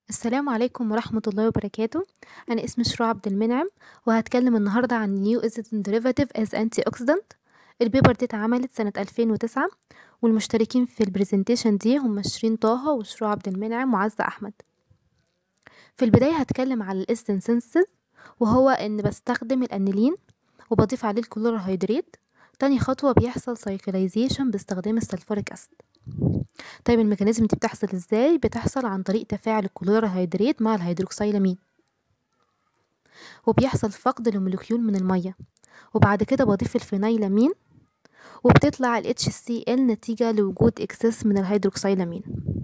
السلام عليكم ورحمة الله وبركاته أنا اسمي شروع عبد المنعم وهتكلم النهاردة عن New Estrogen Derivative as Antioxidant البيبر دي اتعملت سنة 2009 والمشتركين في البرزنتيشن دي هم شيرين طه وشروع عبد المنعم وعزة أحمد في البداية هتكلم على الاستن سينثيز وهو إن بستخدم الأنيلين وبضيف عليه الكلوراهيدرات تاني خطوة بيحصل سايكلايزيشن باستخدام السلفوريك أسيد طيب الميكانيزم دي بتحصل ازاي بتحصل عن طريق تفاعل الكلوراهيدرات مع الهيدروكسيلامين وبيحصل فقد لموليكيول من المية وبعد كده بضيف الفينيلامين وبتطلع ال HCl نتيجة لوجود اكسس من الهيدروكسيلامين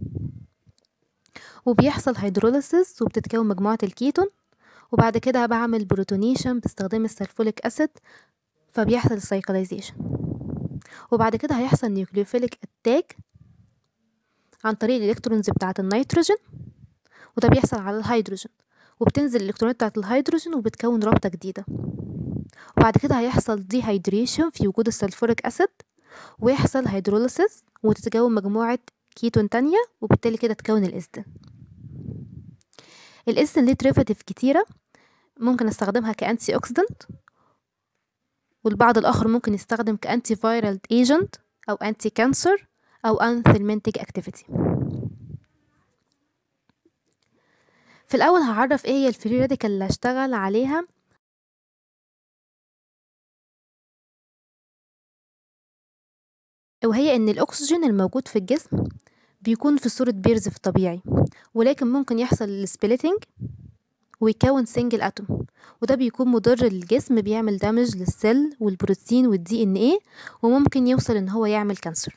وبيحصل هيدروليسيس وبتتكون مجموعة الكيتون وبعد كده بعمل بروتونيشن باستخدام السلفوليك اسيد فبيحصل السايكلايزيشن وبعد كده هيحصل نيوكليوفيليك اتاك عن طريق الالكترونز بتاعة النيتروجين وده بيحصل على الهيدروجين وبتنزل الالكترونات بتاعة الهيدروجين وبتكون رابطة جديدة وبعد كده هيحصل ديهايدريشن في وجود السلفوريك اسيد ويحصل هيدروليسيس وتتكون مجموعة كيتون تانية وبالتالي كده تكون الإستن الإستن ليه ديريفاتيف كتيرة ممكن استخدمها كأنتي أوكسيدنت والبعض الآخر ممكن يستخدم كأنتي فايرال ايجنت أو أنتي كانسر أو أنثلمنتج أكتيفيتي في الأول هعرف إيه هي الفري راديكال اللي هشتغل عليها وهي إن الأكسجين الموجود في الجسم بيكون في صورة بيرز في الطبيعي ولكن ممكن يحصل السبليتنج ويكون سنجل اتوم وده بيكون مضر للجسم بيعمل دامج للسيل والبروتين والدي ان ايه وممكن يوصل ان هو يعمل كانسر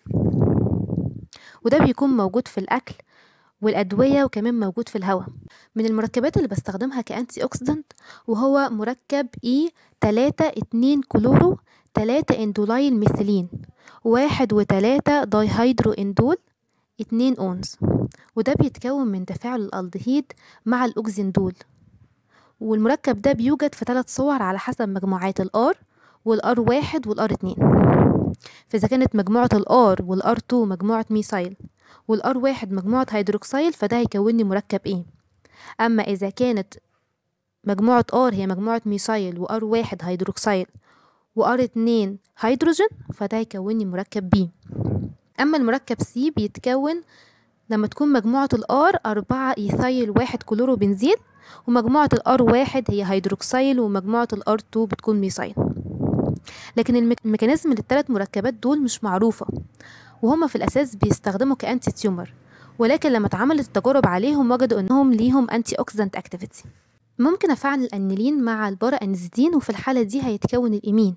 وده بيكون موجود في الاكل والادويه وكمان موجود في الهواء من المركبات اللي بستخدمها كانتي اوكسيدنت وهو مركب اي 3 2 كلورو 3 اندولايل ميثيلين واحد وتلاتة دايهيدرو اندول اتنين اونز وده بيتكون من تفاعل الالدهيد مع الاوكسندول والمركب ده بيوجد في ثلاث صور على حسب مجموعات الار والار واحد والار اتنين فإذا كانت مجموعة الار والار تو مجموعة ميثايل والار واحد مجموعة هيدروكسيل فده هيكون لي مركب ايه أما إذا كانت مجموعة ار هي مجموعة ميثايل وار واحد هيدروكسيل وار اتنين هيدروجين فده هيكون لي مركب بي أما المركب سي بيتكون لما تكون مجموعة الار أربعة إيثايل واحد كلورو بنزين ومجموعة الار واحد هي هيدروكسيل ومجموعة الار تو بتكون ميثايل لكن الميكانيزم للثلاث مركبات دول مش معروفة وهما في الأساس بيستخدموا كأنتي تيومر ولكن لما اتعملت التجارب عليهم وجدوا انهم ليهم انتي اوكسيدنت اكتيفيتي ممكن افعل الانيلين مع البارا انزيدين وفي الحالة دي هيتكون الامين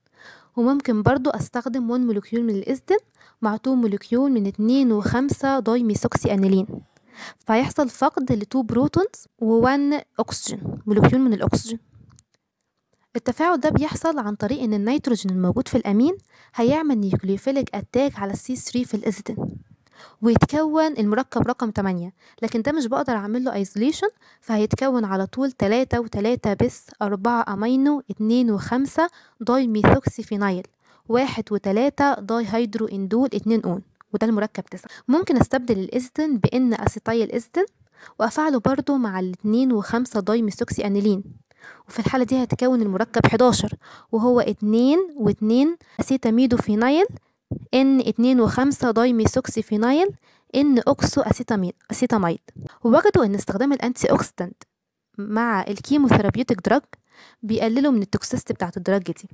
وممكن برضو استخدم 1 مولكيول من الاستن مع 2 مولكيول من 2 و5 داي ميثوكسي انيلين فهيحصل فقد ل 2 بروتونز و1 اكسجين مولكيول من الاكسجين التفاعل ده بيحصل عن طريق ان النيتروجين الموجود في الامين هيعمل نيوكليوفيليك اتاك على السي 3 في الاستن ويتكون المركب رقم 8 لكن ده مش بقدر اعمل له ايزوليشن فهيتكون على طول 3 و3 بس 4 امينو 2 و5 داي ميثوكسي فينايل واحد وتلاتة داي هيدرو اندول اتنين اون وده المركب تسعة ممكن استبدل الاستن بان اسيتايل استن وافعله برضو مع الاتنين وخمسة داي ميثوكسي انيلين وفي الحالة دي هتكون المركب 11 وهو اتنين واتنين اسيتاميدو فينايل ان اتنين وخمسة داي ميثوكسي فينايل ان اوكسو اسيتاميد اسيتاميد ووجدوا ان استخدام الانتي اوكسيدنت مع الكيموثيرابيوتيك دراج بيقللوا من التوكسيستي بتاعت الدراج دي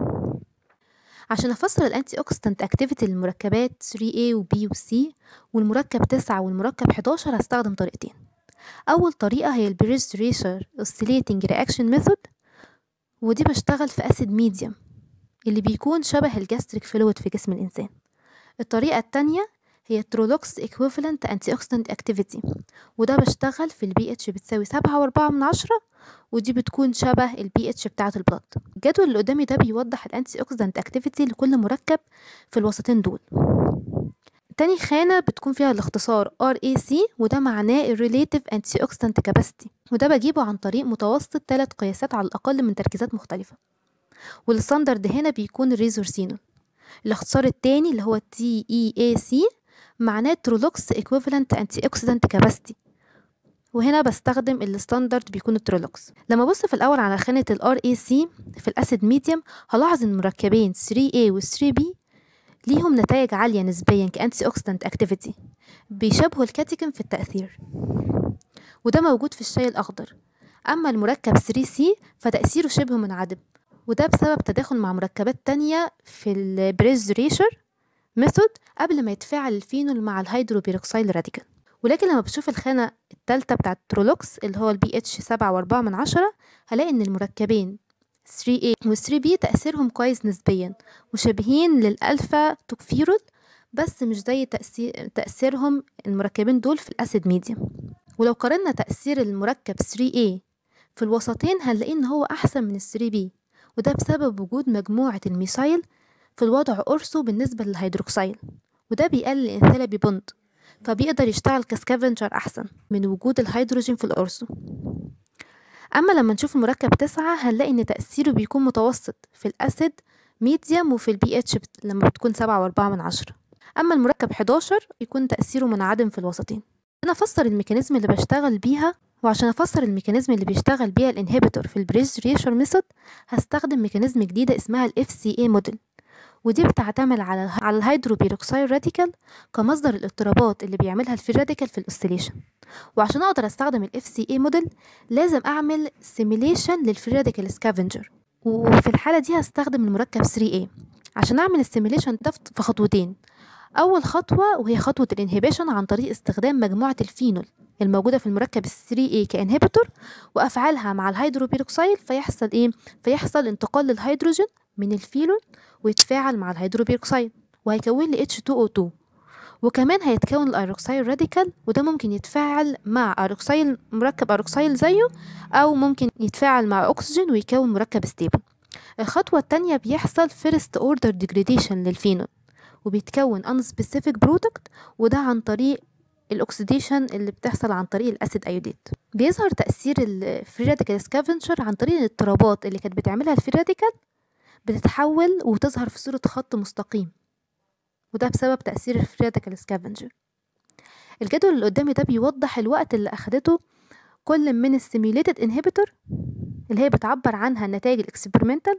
عشان افسر الانتي اوكسيدنت اكتيفيتي للمركبات 3A و B و C والمركب 9 والمركب 11 هستخدم طريقتين اول طريقه هي البريز ريشر اوسيليتنج رياكشن ميثود ودي بشتغل في اسيد ميديوم اللي بيكون شبه الجاستريك فلويد في جسم الانسان الطريقه التانية هي ترولوكس equivalent antioxidant activity وده بشتغل في البي اتش بتساوي سبعة وأربعة من عشرة ودي بتكون شبه البي اتش بتاعة البلد الجدول اللي قدامي ده بيوضح الانتي اوكسيدنت اكتيفيتي لكل مركب في الوسطين دول تاني خانة بتكون فيها الاختصار RAC وده معناه Relative Antioxidant Capacity وده بجيبه عن طريق متوسط ثلاث قياسات على الأقل من تركيزات مختلفة والستاندرد هنا بيكون الريزورسينون الاختصار التاني اللي هو TEAC معناه ترولوكس equivalent antioxidant capacity وهنا بستخدم الستاندرد بيكون الترولوكس لما ابص في الاول على خانه الار اي سي في الاسيد ميديوم هلاحظ ان المركبين 3A و 3B ليهم نتائج عاليه نسبيا كانتي اوكسيدنت اكتيفيتي بيشبهوا الكاتيكين في التاثير وده موجود في الشاي الاخضر اما المركب 3C فتاثيره شبه منعدم وده بسبب تداخل مع مركبات تانية في البريز ريشر ميثود قبل ما يتفاعل الفينول مع الهيدروبيروكسيل راديكال ولكن لما بشوف الخانة التالتة بتاعة الترولوكس اللي هو البي اتش سبعة وأربعة من عشرة هلاقي إن المركبين 3A و 3B تأثيرهم كويس نسبيا مشابهين للألفا توكفيرول بس مش زي تأثير تأثيرهم المركبين دول في الأسيد ميديوم ولو قارنا تأثير المركب 3A في الوسطين هنلاقي إن هو أحسن من ال 3B وده بسبب وجود مجموعة الميثايل في الوضع أرسو بالنسبة للهيدروكسيل وده بيقلل الانثالبي بوند فبيقدر يشتغل كسكافنجر أحسن من وجود الهيدروجين في الأرسو أما لما نشوف المركب تسعة هنلاقي إن تأثيره بيكون متوسط في الأسيد ميديوم وفي البي اتش لما بتكون سبعة وأربعة من عشرة أما المركب 11 يكون تأثيره منعدم في الوسطين أنا أفسر الميكانيزم اللي بشتغل بيها وعشان أفسر الميكانيزم اللي بيشتغل بيها الانهبيتور في البريز ريشر ميثود هستخدم ميكانيزم جديدة اسمها ال FCA موديل ودي بتعتمد على على الهيدروبيروكسيل راديكال كمصدر الاضطرابات اللي بيعملها الفري راديكال في الاوسيليشن وعشان اقدر استخدم ال FCA موديل لازم اعمل سيميليشن للفري راديكال سكافنجر وفي الحالة دي هستخدم المركب 3A عشان اعمل السيميليشن ده في خطوتين اول خطوة وهي خطوة الانهبيشن عن طريق استخدام مجموعة الفينول الموجودة في المركب 3A كانهبيتور وافعالها مع الهيدروبيروكسيل فيحصل ايه فيحصل انتقال للهيدروجين من الفينول ويتفاعل مع الهيدروبيروكسيد وهيكون لي H2O2 وكمان هيتكون الايروكسيل راديكال وده ممكن يتفاعل مع ايروكسيل مركب ايروكسيل زيه او ممكن يتفاعل مع اكسجين ويكون مركب ستيبل الخطوة التانية بيحصل first order degradation للفينول وبيتكون unspecific product وده عن طريق الاكسيديشن اللي بتحصل عن طريق الاسيد ايوديت بيظهر تاثير الفري راديكال سكافنجر عن طريق الاضطرابات اللي كانت بتعملها الفري راديكال بتتحول وتظهر في صورة خط مستقيم وده بسبب تأثير الفري راديكال سكافنجر الجدول اللي قدامي ده بيوضح الوقت اللي أخدته كل من السيميوليتد انهبيتور اللي هي بتعبر عنها النتائج الاكسبيرمنتال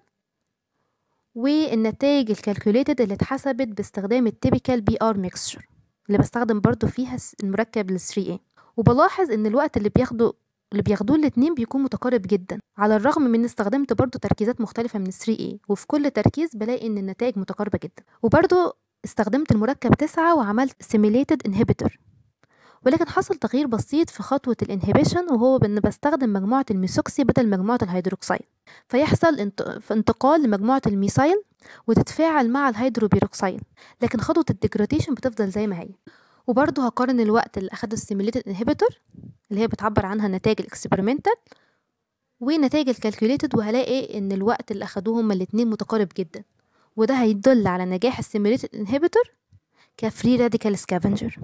والنتائج الكالكوليتد اللي اتحسبت باستخدام التيبيكال بي ار ميكستشر اللي بستخدم برضو فيها المركب ال 3A وبلاحظ ان الوقت اللي بياخده اللي بياخدوه الاتنين بيكون متقارب جدا على الرغم من ان استخدمت برضو تركيزات مختلفة من 3A وفي كل تركيز بلاقي ان النتائج متقاربة جدا وبرضو استخدمت المركب تسعة وعملت simulated inhibitor ولكن حصل تغيير بسيط في خطوة الانهبيشن وهو بان بستخدم مجموعة الميثوكسي بدل مجموعة الهيدروكسيل فيحصل انتقال لمجموعة الميثايل وتتفاعل مع الهيدروبيروكسيل لكن خطوة الديجراديشن بتفضل زي ما هي وبرضه هقارن الوقت اللي أخده السيميليتد انهبيتور اللي هي بتعبر عنها نتائج الاكسبيرمنتال ونتائج الكالكوليتد وهلاقي ان الوقت اللي اخدوه هما الاتنين متقارب جدا وده هيدل على نجاح السيميليتد انهبيتور كفري راديكال سكافنجر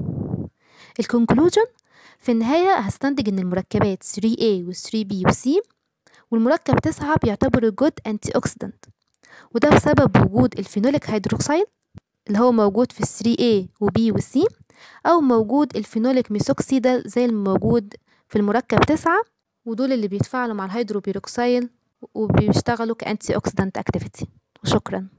الكونكلوجن في النهاية هستنتج ان المركبات 3A و 3B و C والمركب 9 بيعتبر جود انتي اوكسيدنت وده بسبب وجود الفينوليك هيدروكسيل اللي هو موجود في 3A و B و C أو موجود الفينوليك ميثوكسي ده زي الموجود في المركب 9 ودول اللي بيتفاعلوا مع الهيدروبيروكسيل وبيشتغلوا كأنتي أوكسيدنت أكتيفيتي وشكرا